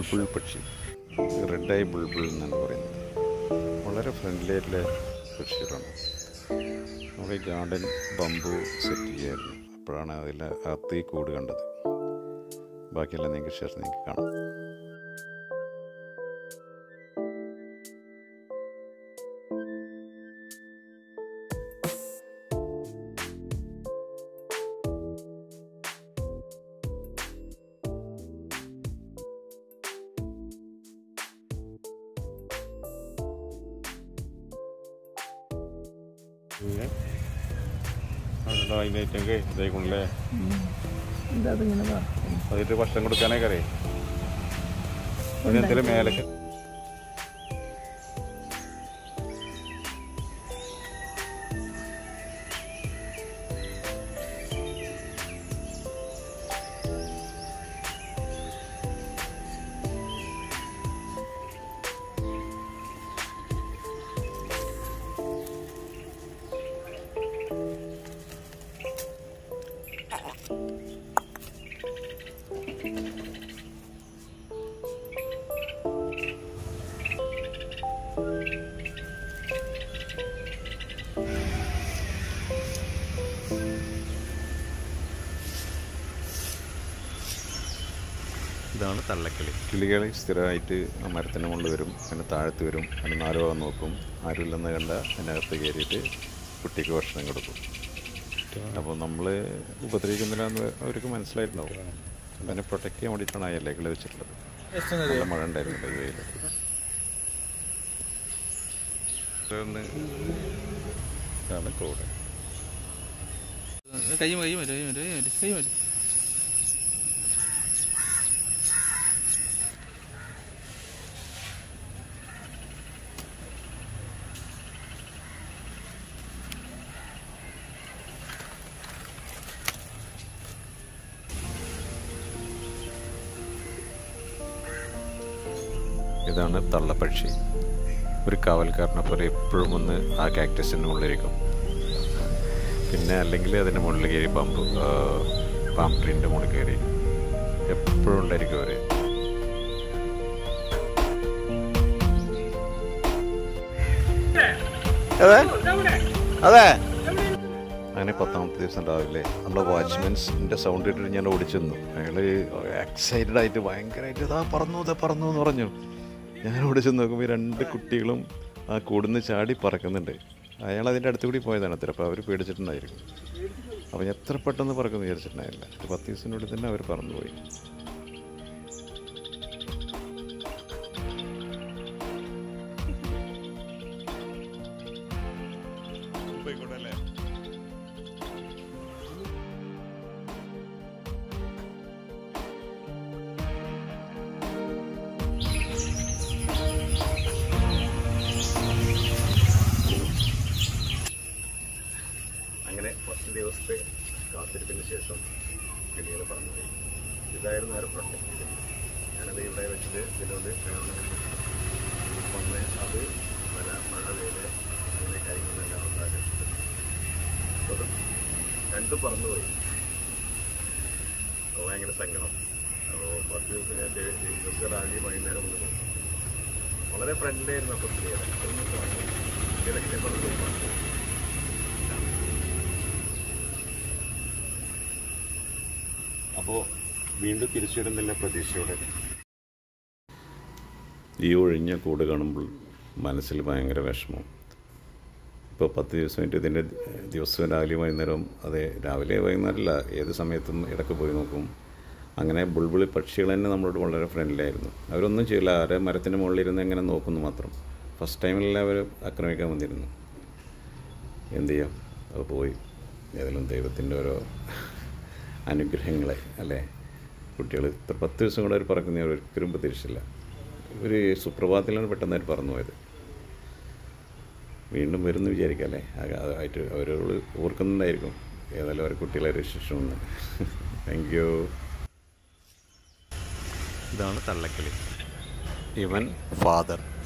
ബുൾബുൾ പക്ഷി red I Bulbul എന്നാണ് പറയുന്നത് വളരെ ഫ്രണ്ട്ലി ആയിട്ടുള്ള പക്ഷികളാണ് നമ്മൾ ഈ ഗാർഡൻ ബംബു സെറ്റ് ചെയ്യായിരുന്നു അപ്പോഴാണ് അതിൽ അകത്ത് ഈ കൂട് കണ്ടത് ബാക്കിയെല്ലാം നിങ്ങൾക്ക് ശേഷം നിങ്ങൾക്ക് കാണാം അതിനേറ്റൊക്കെ ഇതായിക്കൊണ്ടല്ലേ എന്താ അതിങ്ങനെ പറഞ്ഞു അതിട്ട് ഭക്ഷണം കൊടുക്കാനൊക്കെ അറിയാം അതിനെന്തെങ്കിലും മേലൊക്കെ ഇതാണ് തള്ളക്കിളി കിളികൾ സ്ഥിരമായിട്ട് ആ മരത്തിൻ്റെ മുകളിൽ വരും പിന്നെ താഴത്ത് വരും അതിന് നാല് ഭാഗം നോക്കും ആരുമില്ലെന്ന് കണ്ട അതിനകത്ത് കയറിയിട്ട് കുട്ടിക്ക് ഭക്ഷണം കൊടുക്കും അപ്പോൾ നമ്മൾ ഉപദ്രവിക്കുന്നില്ലെന്ന് അവർക്ക് മനസ്സിലായിട്ടുണ്ടാവും അതിനെ പ്രൊട്ടക്ട് ചെയ്യാൻ വേണ്ടിയിട്ടാണ് ആ ഇലകൾ വെച്ചിട്ടുള്ളത് നല്ല മഴ ഉണ്ടായിരുന്നില്ല ഈ വെയിൽ ഇതാണ് കോട് കൈ കൈ മാറ്റി കൈ മാറ്റി കൈ മാറ്റി കൈ മാറ്റി ഇതാണ് തള്ളപ്പക്ഷി ഒരു കാവൽക്കാരനെ പോലെ എപ്പോഴും വന്ന് ആ കാക്ടസിൻ്റെ മുകളിലിരിക്കും പിന്നെ അല്ലെങ്കിൽ അതിൻ്റെ മുകളിൽ കയറി പാമ്പ് പാം ട്രീൻ്റെ മുകളിൽ കയറി എപ്പോഴും ഉണ്ടായിരിക്കും അവർ അതെ അതെ അങ്ങനെ പത്താമത്തെ ദിവസം രാവിലെ നമ്മുടെ വാച്ച്മാൻസിൻ്റെ സൗണ്ട് ഇട്ടിട്ട് ഞാൻ ഓടിച്ചു നിന്നു അയാൾ എക്സൈറ്റഡ് ആയിട്ട് ഭയങ്കരമായിട്ട് ഇതാ പറന്നു ഇതാ പറന്നു എന്ന് പറഞ്ഞു ഞാൻ ഓടിച്ചു നോക്കുമ്പോൾ ഈ രണ്ട് കുട്ടികളും ആ കൂടുന്ന് ചാടി പറക്കുന്നുണ്ട് അയാൾ അതിൻ്റെ അടുത്ത് കൂടി പോയതാണ് അത്ര അപ്പോൾ അവർ പേടിച്ചിട്ടുണ്ടായിരിക്കും അപ്പോൾ ഞാൻ എത്ര പെട്ടെന്ന് പറക്കുന്നു വിചാരിച്ചിട്ടുണ്ടായില്ല ഒരു പത്ത് ദിവസത്തിനുള്ളിൽ തന്നെ അവർ പറന്നുപോയി പോയിക്കോട്ടെ അങ്ങനെ പത്ത് ദിവസത്തെ കാത്തിരിപ്പിന് ശേഷം കിളികൾ പറഞ്ഞുപോയി ഇതായിരുന്നു നേരെ പ്രൊട്ടക്ട് ചെയ്തത് ഞാനത് ഇവിടെ വെച്ചിട്ട് ഇതിനോട് വന്ന് അത് മഴ മഴ വെയില് അങ്ങനെ കാര്യങ്ങളെല്ലാം ഉണ്ടാകും അപ്പോൾ രണ്ടും പറന്നുപോയി അപ്പോൾ ഭയങ്കര സങ്കടം അപ്പോൾ പത്ത് ദിവസം ഞാൻ ദിവസം രാവിലെ വൈകുന്നേരം ഒന്ന് നോക്കും വളരെ ഫ്രണ്ട്ലി ആയിരുന്നു അപ്പോൾ കിളികളെ ഒന്നും പറഞ്ഞു ഇടയ്ക്ക് പറഞ്ഞു പറഞ്ഞു അപ്പോൾ വീണ്ടും തിരിച്ചു വരുന്നില്ല പ്രതീക്ഷയോടെ ഈ ഒഴിഞ്ഞ കൂട് കാണുമ്പോൾ മനസ്സിൽ ഭയങ്കര വിഷമം ഇപ്പോൾ പത്ത് ദിവസമായിട്ട് ഇതിൻ്റെ ദിവസവും രാവിലെ വൈകുന്നേരം അതെ രാവിലെ വൈകുന്നേരമല്ല ഏത് സമയത്തും ഇടയ്ക്ക് പോയി നോക്കും അങ്ങനെ ബുൾബുളി പക്ഷികൾ തന്നെ നമ്മളോട് വളരെ ഫ്രണ്ട്ലി ആയിരുന്നു അവരൊന്നും ചെയ്യില്ല അവരെ മരത്തിൻ്റെ മുകളിലിരുന്ന് എങ്ങനെ നോക്കുന്നു മാത്രം ഫസ്റ്റ് ടൈമിലെല്ലാം അവർ ആക്രമിക്കാൻ വന്നിരുന്നു എന്ത് ചെയ്യാം അത് പോയി ഏതെങ്കിലും ദൈവത്തിൻ്റെ ഓരോ അനുഗ്രഹങ്ങളെ അല്ലേ കുട്ടികൾ ഇത്ര പത്ത് ദിവസം കൂടെ അവർ പറക്കുന്ന അവർ ഒരിക്കലും പ്രതീക്ഷിച്ചില്ല ഒരു സുപ്രഭാതത്തിലാണ് പെട്ടെന്ന് അവർ പറന്നു പോയത് വീണ്ടും വരുന്നു വിചാരിക്കാം അല്ലേ ആ- ആയിട്ട് അവരോട് ഓർക്കുന്നുണ്ടായിരിക്കും ഏതായാലും അവർ കുട്ടികളെ രക്ഷിച്ചുമെന്ന് താങ്ക് യു ഇതാണ് തള്ളക്കിളി ഇവൻ ഫാദർ